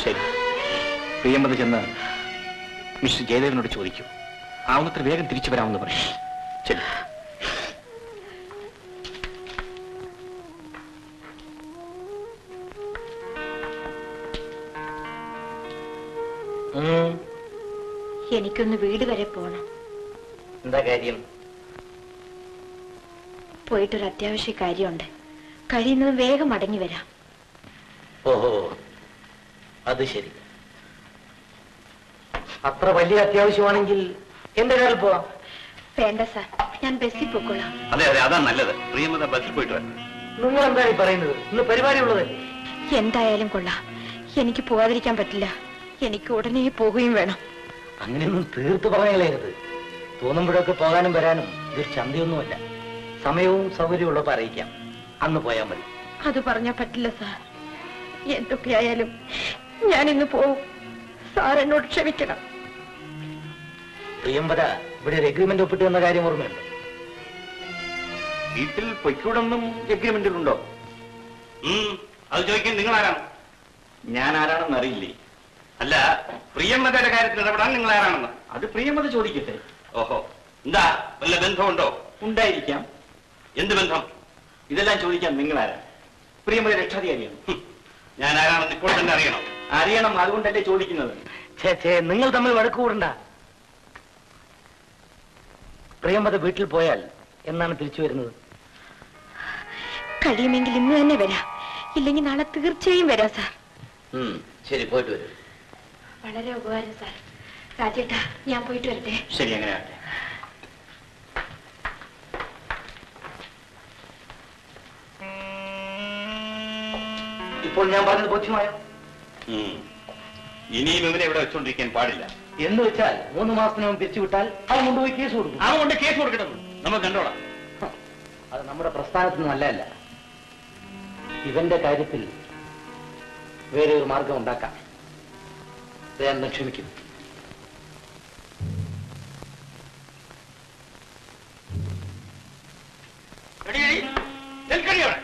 ശരി പ്രിയമ്പത് ചെന്ന് മിസ്റ്റർ ജയദേവനോട് ചോദിക്കൂ ആവുന്നത്ര വേഗം തിരിച്ചു വരാമെന്ന് പറയും ശരി എനിക്കൊന്ന് വീട് വരെ പോണം എന്താ കാര്യം പോയിട്ടൊരു അത്യാവശ്യ കാര്യമുണ്ട് കഴിയുന്നത് വേഗം മടങ്ങി വരാം ഓഹോ അത് ശരി അത്ര വലിയ അത്യാവശ്യമാണെങ്കിൽ എന്റെ കാറിൽ പോവാം വേണ്ട സാർ ഞാൻ ബസ്സിൽ പോയിക്കൊള്ളാം അതെ അതെ അതാണ് നല്ലത് പ്രിയമത ബസ്സിൽ പോയിട്ട് വരണം നിങ്ങൾ എന്താണ് ഈ പറയുന്നത് ഇന്ന് പരിപാടി ഉള്ളതല്ലേ എന്തായാലും കൊള്ളാം എനിക്ക് പോകാതിരിക്കാൻ പറ്റില്ല എനിക്ക് ഉടനെ പോവുകയും വേണം അങ്ങനെയൊന്നും തീർത്ത് പറഞ്ഞത് തോന്നുമ്പോഴൊക്കെ പോകാനും വരാനും ഇതൊരു ചന്തയൊന്നുമല്ല സമയവും സൗകര്യവും ഉള്ളപ്പോ അറിയിക്കാം അന്ന് പോയാൽ മതി അത് പറഞ്ഞാൽ പറ്റില്ല സാർ എന്തൊക്കെയായാലും ഞാൻ ഇന്ന് പോവും സാർ എന്നോട് ക്ഷമിക്കണം പ്രിയംവര ഇവിടെ ഒരു എഗ്രിമെന്റ് ഒപ്പിട്ട് വന്ന കാര്യം ഓർമ്മയുണ്ടോ വീട്ടിൽ പൊയ്ക്കൂടെന്നും എഗ്രിമെന്റിലുണ്ടോ അത് ചോദിക്കാൻ നിങ്ങൾ ആരാണ് ഞാൻ ആരാണെന്ന് അറിയില്ലേ അല്ല പ്രിയമതയുടെ കാര്യത്തിൽ ഇടപെടാൻ നിങ്ങൾ ആരാണെന്ന് അത് പ്രിയമത ചോദിക്കട്ടെ ഓഹോ എന്താ വല്ല ബന്ധമുണ്ടോ ഉണ്ടായിരിക്കാം എന്ത് ബന്ധം ഇതെല്ലാം ചോദിക്കാൻ നിങ്ങളാരാ പ്രിയമത രക്ഷാധികാരിയാണ് ഹും. ഞാൻ ആരാണെന്ന് ഇപ്പോൾ തന്നെ അറിയണം അറിയണം അതുകൊണ്ടല്ലേ ചോദിക്കുന്നത് നിങ്ങൾ തമ്മിൽ വഴക്ക് കൂടണ്ട പ്രിയമത വീട്ടിൽ പോയാൽ എന്നാണ് തിരിച്ചു വരുന്നത് കഴിയുമെങ്കിൽ ഇന്ന് തന്നെ വരാം ഇല്ലെങ്കിൽ നാളെ തീർച്ചയായും വരാം സാർ ശരി പോയിട്ട് വരും വളരെ ഉപകാരം സാർ രാജേട്ടാ ഞാൻ പോയിട്ട് വരട്ടെ ശരി അങ്ങനെ ആട്ടെ ഇപ്പോൾ ഞാൻ പറഞ്ഞത് ബോധ്യമായോ ഉം. ഇനിയും ഇവനെ ഇവിടെ വെച്ചോണ്ടിരിക്കാൻ പാടില്ല എന്ന് വെച്ചാൽ മൂന്ന് മാസത്തിനകം പിരിച്ചുവിട്ടാൽ അവൻ കൊണ്ടുപോയി കേസ് കൊടുക്കും അതുകൊണ്ട് കേസ് കൊടുക്കണം നമുക്ക് കണ്ടോളാം അത് നമ്മുടെ പ്രസ്ഥാനത്തിന് നല്ലതല്ല ഇവന്റെ കാര്യത്തിൽ വേറെ ഒരു മാർഗം ഉണ്ടാക്കാം ദയാനന്ദൻ ക്ഷമിക്കും എടി, എടി, നിൽക്കടി അവിടെ.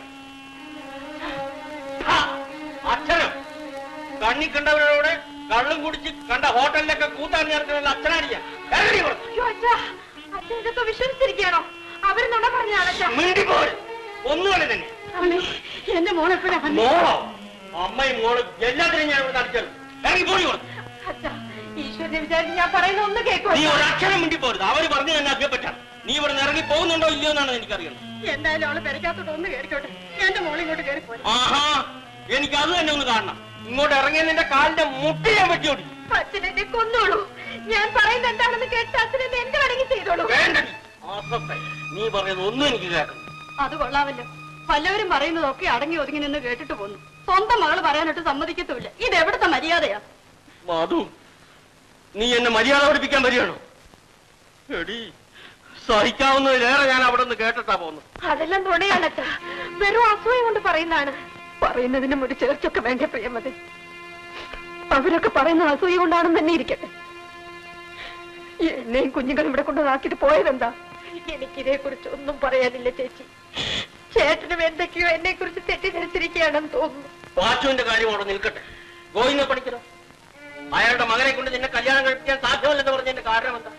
ഹാ, അച്ഛനും കണ്ണി കണ്ടവരോട് കള്ളും കുടിച്ച് കണ്ട ഹോട്ടലിലൊക്കെ കൂത്താൻ ചേർക്കുന്ന അച്ഛനാടിയാ ഇറങ്ങി പുറത്ത്. ഇതൊക്കെ വിശ്വസിച്ചിരിക്കുകയാണോ അവരെന്നോട പറഞ്ഞാണോ മിണ്ടി പോര്. ഒന്നുമല്ല തന്നെ എന്റെ മോളെപ്പോഴാ മോളോ അമ്മയും മോളും എല്ലാത്തിനും ഞാൻ ഇവിടെ അടിച്ചത് ഇറങ്ങി പോയി പുറത്ത്. ഈശ്വരനെ വിചാരിച്ച് ഞാൻ പറയുന്ന ഒന്ന് കേൾക്കോ നീ ഒരു അക്ഷരം മിണ്ടി പോരുത് അവര് പറഞ്ഞു തന്നെ അഭ്യപ്പറ്റാം നീ ഇവിടെ നിന്ന് ഇറങ്ങി പോകുന്നുണ്ടോ ഇല്ലയോ എന്നാണ് എനിക്കറിയുന്നത് എന്തായാലും അവള് പെരക്കാത്തോട്ട് ഒന്ന് കയറിക്കോട്ടെ എന്റെ മോളെ ഇങ്ങോട്ട് കയറി പോയി ആഹാ എനിക്ക് അത് തന്നെ ഒന്ന് കാണണം ഇങ്ങോട്ട് ഇറങ്ങിയ നിന്റെ കാലിന്റെ മുട്ടി ഞാൻ വെട്ടി ഓടി അച്ഛനെന്നെ കൊന്നോളൂ ഞാൻ പറയുന്നത് എന്താണെന്ന് കേട്ട് അച്ഛനെന്നെ എന്ത് വേണമെങ്കിൽ ചെയ്തോളൂ വേണ്ടടി ആസത്തെ നീ പറയുന്നത് ഒന്നും എനിക്ക് കേൾക്കണം അത് കൊള്ളാമല്ലോ വല്ലവരും പറയുന്നതൊക്കെ അടങ്ങി ഒതുങ്ങി നിന്ന് കേട്ടിട്ട് പോന്നു സ്വന്തം മകള് പറയാനൊട്ട് സമ്മതിക്കത്തുമില്ല ഇത് എവിടുത്തെ മര്യാദയാ മാധു നീ എന്നെ മര്യാദ പഠിപ്പിക്കാൻ വരികയാണോ എടി സഹിക്കാവുന്നതിലേറെ ഞാൻ അവിടെ നിന്ന് കേട്ടിട്ടാ പോന്നു അതെല്ലാം തുണയാണച്ച വെറും അസൂയ കൊണ്ട് പറയുന്നതാണ് പറയുന്നതിനും ഒരു ചേർച്ചൊക്കെ വേണ്ട പ്രിയമതി അവരൊക്കെ പറയുന്ന അസൂയ കൊണ്ടാണെന്ന് തന്നെ ഇരിക്കട്ടെ എന്നെയും കുഞ്ഞുങ്ങളും ഇവിടെ കൊണ്ടുവന്നാക്കിട്ട് പോയതെന്താ എനിക്കിതേ കുറിച്ച് ഒന്നും പറയാനില്ല ചേച്ചി ചേട്ടനും എന്തൊക്കെയോ എന്നെ കുറിച്ച് തെറ്റിദ്ധരിച്ചിരിക്കുകയാണെന്ന് തോന്നുന്നു പാച്ചുവിന്റെ കാര്യം അവിടെ നിൽക്കട്ടെ ഗോവിന്ദ പണിക്കലോ അയാളുടെ മകനെ കൊണ്ട് നിന്നെ കല്യാണം കഴിപ്പിക്കാൻ സാധ്യമല്ലെന്ന് പറഞ്ഞതിന്റെ കാരണം എന്താ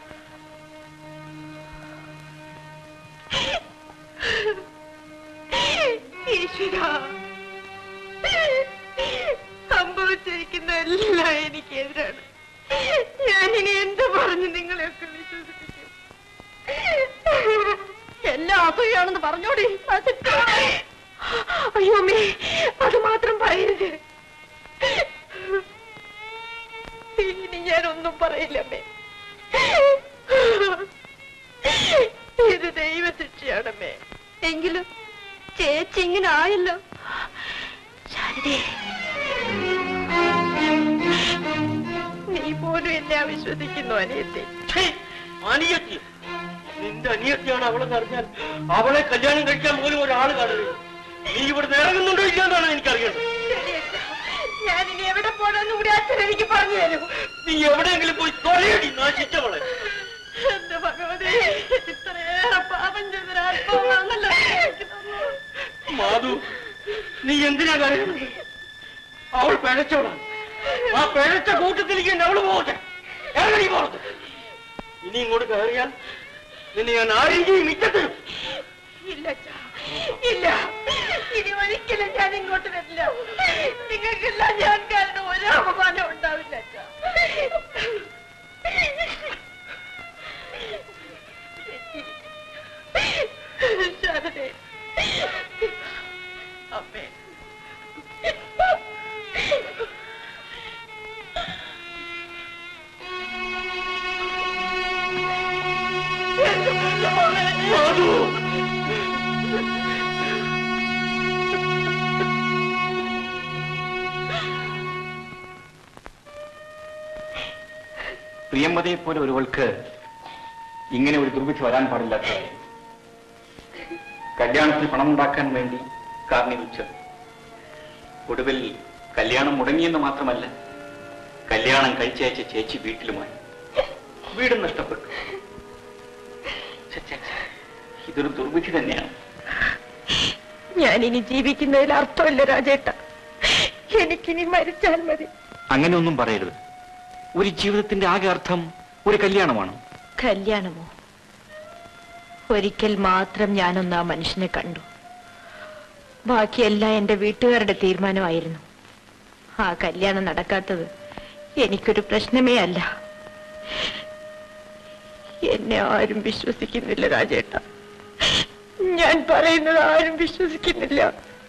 ഈശ്വര സംഭവിച്ചിരിക്കുന്ന എല്ലാം എനിക്കെതിരാണ് ഞാനിനി എന്ത് പറഞ്ഞു നിങ്ങളെയൊക്കെ വിശ്വസിപ്പിക്കും എല്ലാം അസൂയാണെന്ന് പറഞ്ഞോടി അത് അയ്യോ അമ്മേ അത് മാത്രം പറയരുത് ഇനി ഞാനൊന്നും പറയില്ലമ്മേ ഇത് ദൈവശിക്ഷയാണമ്മേ എങ്കിലും ചേച്ചി ഇങ്ങനെ ആയല്ലോ ശാരദേ നീ പോലും എന്നെ അവിശ്വസിക്കുന്നു അനിയത്തെ ഛേ, അനിയത്തി നിന്റെ അനിയത്തിയാണ് അവളെന്ന് അറിഞ്ഞാൽ അവളെ കല്യാണം കഴിക്കാൻ പോലും ഒരാൾ കാണുകയും നീ ഇവിടെ ഇറങ്ങുന്നുണ്ടോ ഇല്ലയോ എന്നാണ് എനിക്കറിയേണ്ടത് ഞാൻ ഇനി എവിടെ പോണെന്ന് കൂടി അച്ഛൻ എനിക്ക് പറഞ്ഞു തരൂ നീ എവിടെയെങ്കിലും പോയി തൊലയടി നശിച്ചവളെ എന്റെ ഭഗവതി ഇത്രയേറെ പാപം ചെയ്തൊരാത്മാവാണല്ലോ എനിക്ക് തന്നത്. മാധു നീ എന്തിനാ കരയുന്നത് അവൾ പിഴച്ചവളാണ് ആ പിഴച്ച കൂട്ടത്തിലേക്ക് എന്നെ അവള് പോകട്ടെ ഇറങ്ങി പോകട്ടെ ഇനി ഇങ്ങോട്ട് കയറിയാൽ നിന്നെ ഞാൻ ആരെങ്കിലും മിറ്റത്തിനും ഇല്ല അച്ഛാ. ഇല്ല ഇനി ഒരിക്കലും ഞാൻ ഇങ്ങോട്ട് വരില്ല നിങ്ങൾക്കെല്ലാം ഞാൻ കാരണം ഒരു അപമാനം ഉണ്ടാവില്ല അച്ഛാ. ശാരദേ അമ്മേ മാധു പ്രിയമ്പതയെ പോലെ ഒരുവൾക്ക് ഇങ്ങനെ ഒരു ദുർവിധി വരാൻ പാടില്ലാത്ത കല്യാണത്തിന് പണമുണ്ടാക്കാൻ വേണ്ടി കാർണിവെച്ച് ഒടുവിൽ കല്യാണം മുടങ്ങിയെന്ന് മാത്രമല്ല കല്യാണം കഴിച്ചയച്ച ചേച്ചി വീട്ടിലുമായി വീടും നഷ്ടപ്പെട്ടു ഛെ, ഛെ, ഛെ. ഇതൊരു ദുർവിധി തന്നെയാണ് ഞാൻ ഇനി ജീവിക്കുന്നതിൽ അർത്ഥമില്ല രാജേട്ട എനിക്കിനി മരിച്ചാൽ മതി അങ്ങനെ ഒന്നും പറയരുത് ഒരു ജീവിതത്തിന്റെ ആകെ അർത്ഥം ഒരു കല്യാണമാണ് കല്യാണമോ ഒരിക്കൽ മാത്രം ഞാനൊന്ന് ആ മനുഷ്യനെ കണ്ടു ബാക്കിയെല്ലാം എന്റെ വീട്ടുകാരുടെ തീരുമാനമായിരുന്നു ആ കല്യാണം നടക്കാത്തത് എനിക്കൊരു പ്രശ്നമേ അല്ല എന്നെ ആരും വിശ്വസിക്കുന്നില്ല രാജേട്ട ഞാൻ പറയുന്നത് ആരും വിശ്വസിക്കുന്നില്ല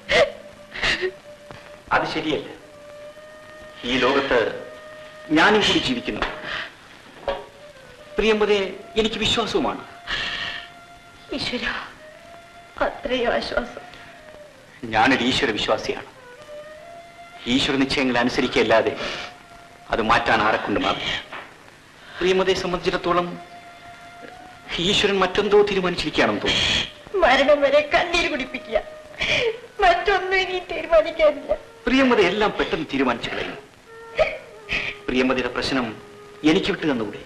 അത് ശരിയല്ല ഈ ലോകത്ത് ഞാനും കൂടി ജീവിക്കുന്നു പ്രിയമ്പതെ എനിക്ക് വിശ്വാസവുമാണ് ഈശ്വര അത്രയോ ആശ്വാസം ഞാനൊരു ഈശ്വര വിശ്വാസിയാണ് ഈശ്വര നിശ്ചയങ്ങൾ അനുസരിക്കല്ലാതെ അത് മാറ്റാൻ ആരെക്കൊണ്ടുമാകും പ്രിയമതയെ സംബന്ധിച്ചിടത്തോളം ഈശ്വരൻ മറ്റെന്തോ തീരുമാനിച്ചിരിക്കുകയാണെന്ന് തോന്നുന്നു മരണം വരെ കണ്ണീര് കുടിപ്പിക്കുക മറ്റൊന്നും ഇനി തീരുമാനിക്കാനില്ല പ്രിയമത എല്ലാം പെട്ടെന്ന് തീരുമാനിച്ചു കളയും പ്രിയമതയുടെ പ്രശ്നം എനിക്ക് വിട്ടു തന്നുകൂടെ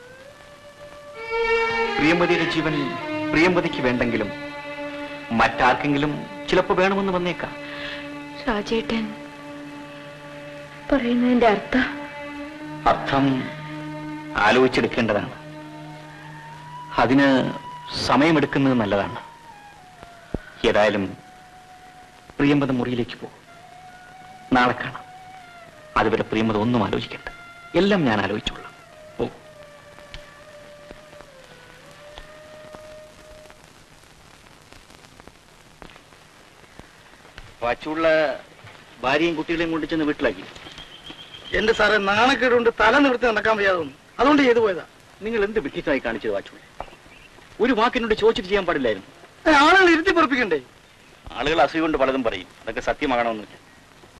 പ്രിയമതയുടെ ജീവൻ പ്രിയമ്പതിക്ക് വേണ്ടെങ്കിലും മറ്റാർക്കെങ്കിലും ചിലപ്പോ വേണമെന്ന് വന്നേക്കാം രാജേട്ടൻ പറയുന്നതിന്റെ അർത്ഥം അർത്ഥം ആലോചിച്ചെടുക്കേണ്ടതാണ് അതിന് സമയമെടുക്കുന്നത് നല്ലതാണ് ഏതായാലും പ്രിയമ്പത മുറിയിലേക്ക് പോകും നാളെ കാണാം അതുവരെ പ്രിയമ്പത ഒന്നും ആലോചിക്കണ്ട എല്ലാം ഞാൻ ആലോചിച്ചോളാം ഓ വാച്ചുള്ള ഭാര്യയും കുട്ടികളെയും കൊണ്ട് ചെന്ന് വീട്ടിലാക്കി എന്റെ സാറേ നാണക്കേടുകൊണ്ട് തല നിർത്തി നടക്കാൻ വയ്യാതെ വന്നു അതുകൊണ്ട് ചെയ്തു പോയതാ നിങ്ങൾ എന്ത് വിഡ്ഢിത്തമായി കാണിച്ചത് വാച്ചുള്ള ഒരു വാക്കിനോട് ചോദിച്ചിട്ട് ചെയ്യാൻ പാടില്ലായിരുന്നു ആളുകൾ ഇരുത്തി പൊറപ്പിക്കണ്ടേ ആളുകൾ അസൂയ കൊണ്ട് പലതും പറയും അതൊക്കെ സത്യമാകണമെന്നില്ല